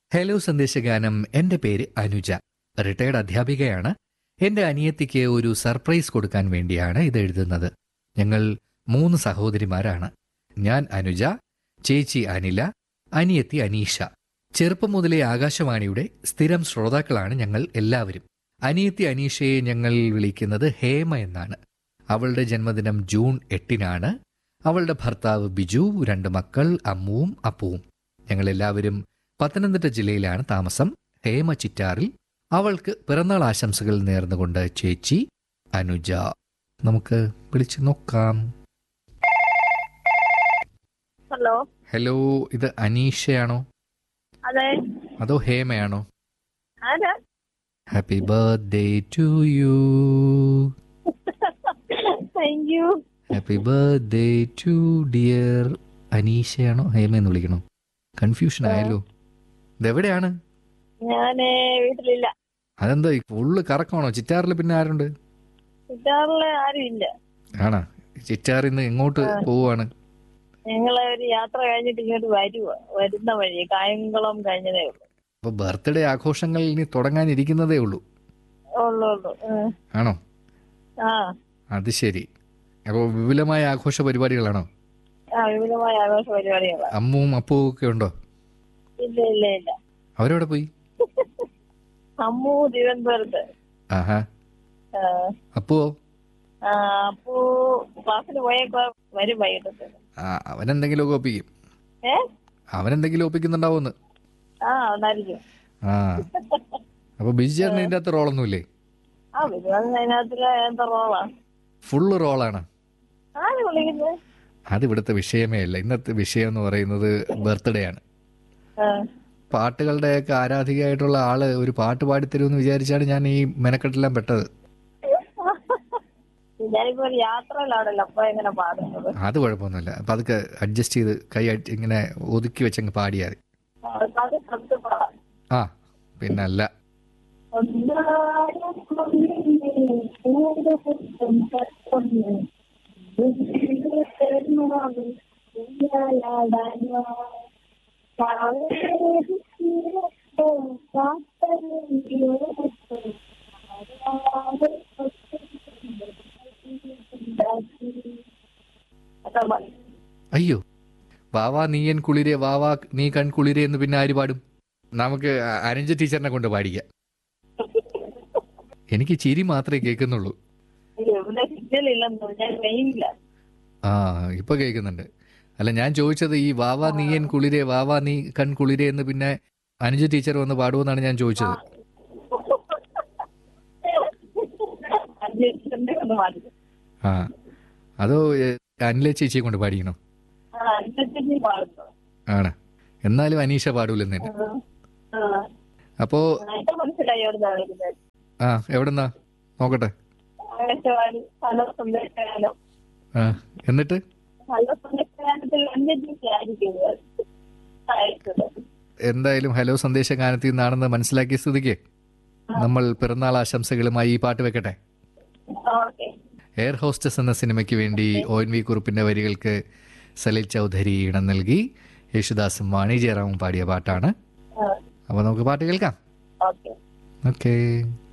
Hello സന്ദേശഗാനം എൻ്റെ പേര് Anuja retired അധ്യാപികയാണ് എൻ്റെ അനിയത്തിക്ക് ഒരു സർപ്രൈസ് കൊടുക്കാൻ വേണ്ടിയാണ് ഇത് എഴുതുന്നത് ഞങ്ങൾ മൂന്ന് സഹോദരിമാരാണ് ഞാൻ അനുജ ചേച്ചി അനില അനിയത്തി അനീഷ ചെറുപ്പം മുതലേ ആകാശവാണിയുടെ സ്ഥിരം ശ്രോതാക്കളാണ് ഞങ്ങൾ എല്ലാവരും അനിയത്തി അനീഷയെ ഞങ്ങൾ വിളിക്കുന്നത് ഹേമ എന്നാണ് അവളുടെ ജന്മദിനം ജൂൺ എട്ടിനാണ് അവളുടെ ഭർത്താവ് ബിജു രണ്ട് മക്കൾ അമ്മുവും അപ്പുവും ഞങ്ങളെല്ലാവരും പത്തനംതിട്ട ജില്ലയിലാണ് താമസം ഹേമ ചിറ്റാറിൽ അവൾക്ക് പിറന്നാൾ ആശംസകൾ നേർന്നുകൊണ്ട് ചേച്ചി അനുജ നമുക്ക് വിളിച്ചു നോക്കാം ഹലോ ഹലോ ഇത് അനീഷയാണോ അതെ അതോ ഹേമയാണോ ആരാ happy birthday to you thank you happy birthday to dear അനീഷയാണോ ഹേമ എന്ന് വിളിക്കണോ കൺഫ്യൂഷൻ ആയല്ലോ ഇതെവിടെയാണ് ഞാന് വീട്ടിലില്ല അതെന്താ ഈ ഫുള്ള് കറക്കമാണോ ചിറ്റാറിൽ പിന്നെ ആരുണ്ട് സിറ്റാറില് ആരും ഇല്ല ആണാ ചിറ്റാറിൽ നിന്ന് എങ്ങോട്ട് പോവാണ് ഞങ്ങള് ഒരു യാത്ര കഴിഞ്ഞിട്ട് ഇങ്ങോട്ട് വരുക വരുന്ന വഴി കായംകുളം കഴിഞ്ഞതേ ഉള്ളൂ അപ്പൊ ബർത്ത്ഡേ ആഘോഷങ്ങൾ ഇനി തുടങ്ങാനിരിക്കുന്നതേ ഉള്ളൂ ഉള്ളു ഉള്ളു ഉം. ആണോ ആ അത് ശരി അപ്പോൾ വിപുലമായ ആഘോഷ പരിപാടികളാണോ ആ വിപുലമായ ആഘോഷ പരിപാടികളാ അമ്മുവും അപ്പവും ഒക്കെ ഉണ്ടോ ഇല്ല ഇല്ല ഇല്ല അവരെവിടെ പോയി അമ്മു തിരുവനന്തപുരത്ത് ആഹാ ആ, അപ്പുവോ ആ, അപ്പു ക്ലാസ്സിന് പോയേക്കോ വരും വൈകിട്ടത്തെ ആ അവനെന്തെങ്കിലുമൊക്കെ ഒപ്പിക്കും ഏ അവനെന്തെങ്കിലും ഒപ്പിക്കുന്നുണ്ടാവുമെന്ന് ആ ഉണ്ടായിരിക്കും ആ അപ്പൊ ബിജു ചേട്ടന് ഇതിന്റെ അകത്ത് റോളൊന്നുമില്ലേ ആ വിരുവൻ അതിനകത്തില് എന്താ റോളാ ഫുള്ള് റോളാണ് ആര് വിളിക്കുന്നത് അത് ഇവിടുത്തെ വിഷയമേ അല്ല ഇന്നത്തെ വിഷയം എന്ന് പറയുന്നത് ബർത്ത്ഡേ ആണ് ആ പാട്ടുകളുടെയൊക്കെ ആരാധികയായിട്ടുള്ള ആള് ഒരു പാട്ട് പാടിത്തരുമെന്ന് വിചാരിച്ചാണ് ഞാൻ ഈ മെനക്കെട്ടെല്ലാം പെട്ടത് ഞാനിപ്പോ ഒരു യാത്രയിലാണല്ലോ അപ്പൊ എങ്ങനെ പാടുന്നത് അത് കുഴപ്പമൊന്നുമില്ല അപ്പൊ അതൊക്കെ അഡ്ജസ്റ്റ് ചെയ്ത് കൈ അടി- ഇങ്ങനെ ഒതുക്കി വെച്ചങ്ങ് പാടിയാൽ മതി അത് ശ്രദ്ധിച്ച് പാടാം ആ പിന്നല്ല അയ്യോ വാവാ നീയൻ കുളിരെ വാവാ നീ കൺ കുളിരെ എന്ന് പിന്നെ ആര് പാടും നമുക്ക് അ- അനുജ ടീച്ചറിനെ കൊണ്ട് പാടിക്കാം എനിക്ക് ചിരി മാത്രമേ കേൾക്കുന്നുള്ളൂ ഇവിടെ സിഗ്നൽ ഇല്ലെന്ന് ഞാൻ മെയിനില്ല ആ ഇപ്പൊ കേൾക്കുന്നുണ്ട് അല്ല ഞാൻ ചോദിച്ചത് ഈ വാവാ നീയൻ കുളിരെ വാവാ നീ കൺ കുളിരെ എന്ന് പിന്നെ അനുജ ടീച്ചർ വന്ന് പാടുമെന്നാണ് ഞാൻ ചോദിച്ചത് അന്വേഷിച്ചിട്ടുണ്ട് ഒന്ന് മാറ്റി ആ അതോ ഏ, അനിലെ ചേച്ചിയെ കൊണ്ട് പാടിക്കണോ ആ അന്വേഷിച്ച് പാടുന്നു ആണ് എന്നാലും അനീഷ പാടൂലെന്നെ ആ അപ്പോ ഇപ്പൊ മനസ്സിലായി എവിടെ വിളിക്കുന്നത് ആ എവിടെന്നാ നോക്കട്ടെ ആകാശവാണി പല സന്ദേശകാലം ആ എന്നിട്ട് പല സന്ദേശകാലത്തിൽ അന്വേഷിച്ച് ആയിരിക്കും അയച്ചത് എന്തായാലും ഹലോ സന്ദേശ ഗാനത്തിൽ നിന്നാണെന്ന് മനസ്സിലാക്കിയ സ്ഥിതിക്ക് നമ്മൾ പിറന്നാൾ ആശംസകളുമായി ഈ പാട്ട് വെക്കട്ടെ ഓക്കെ എയർ ഹോസ്റ്റസ് എന്ന സിനിമയ്ക്ക് വേണ്ടി ഒ എൻ വി കുറുപ്പിന്റെ വരികൾക്ക് സലിൽ ചൗധരി ഇടം നൽകി യേശുദാസും വാണി ജയറാമും പാടിയ പാട്ടാണ് അപ്പോൾ നമുക്ക് പാട്ട് കേൾക്കാം ഓക്കെ ഓക്കേ